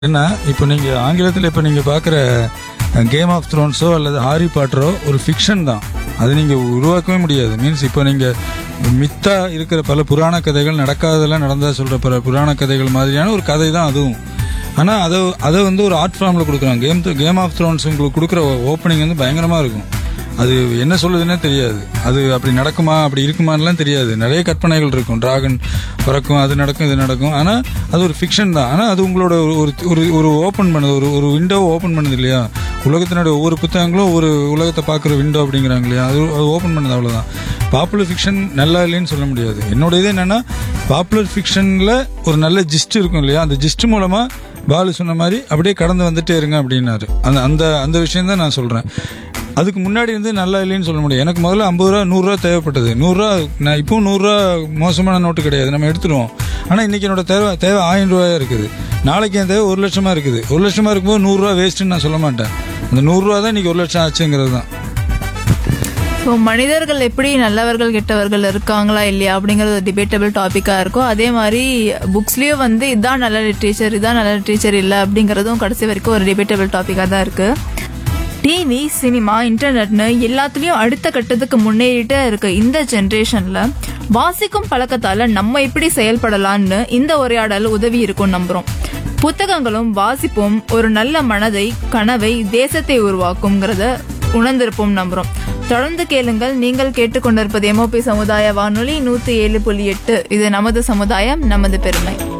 என்ன இப்போ நீங்கள் ஆங்கிலத்தில் இப்போ நீங்கள் பார்க்குற கேம் ஆஃப் த்ரோன்ஸோ அல்லது ஹாரி பாட்டரோ ஒரு ஃபிக்ஷன் தான் அது நீங்கள் உருவாக்கவே முடியாது மீன்ஸ் இப்போ நீங்கள் மித்தா இருக்கிற பல புராண கதைகள் நடக்காததெல்லாம் நடந்தா சொல்கிற பல புராண கதைகள் மாதிரியான ஒரு கதை தான் அதுவும் ஆனால் அதை அதை வந்து ஒரு ஆர்ட் ஃபார்மில் கொடுக்குறாங்க கேம் கேம் ஆஃப் த்ரோன்ஸ் உங்களுக்கு கொடுக்குற ஓப்பனிங் வந்து பயங்கரமாக இருக்கும் அது என்ன சொல்லுதுன்னே தெரியாது அது அப்படி நடக்குமா அப்படி இருக்குமான்லாம் தெரியாது நிறைய கற்பனைகள் இருக்கும் டிராகன் பறக்கும் அது நடக்கும் இது நடக்கும் ஆனால் அது ஒரு ஃபிக்ஷன் தான் ஆனால் அது உங்களோட ஒரு ஒரு- ஒரு ஒரு ஓப்பன் பண்ணுது ஒரு ஒரு விண்டோவை ஓப்பன் பண்ணுது இல்லையா உலகத்தினுடைய ஒவ்வொரு புத்தகங்களும் ஒரு உலகத்தை பார்க்குற விண்டோ அப்படிங்கிறாங்க இல்லையா அது அது ஓப்பன் பண்ணுது அவ்வளோதான் பாப்புலர் ஃபிக்ஷன் நல்லா இல்லைன்னு சொல்ல முடியாது என்னோட இது என்னன்னா பாப்புலர் ஃபிக்ஷனில் ஒரு நல்ல ஜிஸ்ட் இருக்கும் இல்லையா அந்த ஜிஸ்ட் மூலமாக பாலு சொன்ன மாதிரி அப்படியே கடந்து வந்துட்டே இருங்க அப்படின்னாரு அந்த அந்த அந்த விஷயம் தான் நான் சொல்கிறேன் அதுக்கு முன்னாடி இருந்து நல்லா இல்லைன்னு சொல்ல முடியும் எனக்கு முதல்ல ஐம்பது ரூபா நூறுரூவா தேவைப்பட்டது நூறுரூவா நான் இப்போவும் நூறுரூவா மோசமான நோட்டு கிடையாது நம்ம எடுத்துருவோம் ஆனால் இன்னைக்கு என்னோட தேவை தேவை ஆயிரம் ரூபாயா இருக்குது நாளைக்கு என் தேவை ஒரு லட்சமா இருக்குது ஒரு லட்சமா இருக்கும்போது நூறுரூவா வேஸ்ட்டுன்னு நான் சொல்ல மாட்டேன் அந்த நூறுரூவா தான் இன்னைக்கு ஒரு லட்சம் ஆச்சுங்கிறது தான் ஸோ மனிதர்கள் எப்படி நல்லவர்கள் கெட்டவர்கள் இருக்காங்களா இல்லையா அப்படிங்கிறது டிபேட்டபிள் டாப்பிக்காக இருக்கும் அதே மாதிரி புக்ஸ்லேயும் வந்து இதான் நல்ல லிட்ரேச்சர் இதான் நல்ல லிட்ரேச்சர் இல்லை அப்படிங்கிறதும் கடைசி வரைக்கும் ஒரு டிபேட்டபிள் டாப்பிக்காக தான் இருக்கு டிவி சினிமா இன்டர்நெட்னு எல்லாத்துலேயும் அடுத்த கட்டத்துக்கு முன்னேறிட்டே இருக்கு இந்த ஜென்ரேஷனில் வாசிக்கும் பழக்கத்தால் நம்ம எப்படி செயல்படலாம்னு இந்த உரையாடல் உதவி இருக்கும் நம்புகிறோம் புத்தகங்களும் வாசிப்பும் ஒரு நல்ல மனதை கனவை தேசத்தை உருவாக்குங்கிறத உணர்ந்திருப்போம் நம்புறோம் தொடர்ந்து கேளுங்கள் நீங்கள் கேட்டுக்கொண்டிருப்பது எம்ஓபி சமுதாய வானொலி நூத்தி ஏழு புள்ளி எட்டு இது நமது சமுதாயம் நமது பெருமை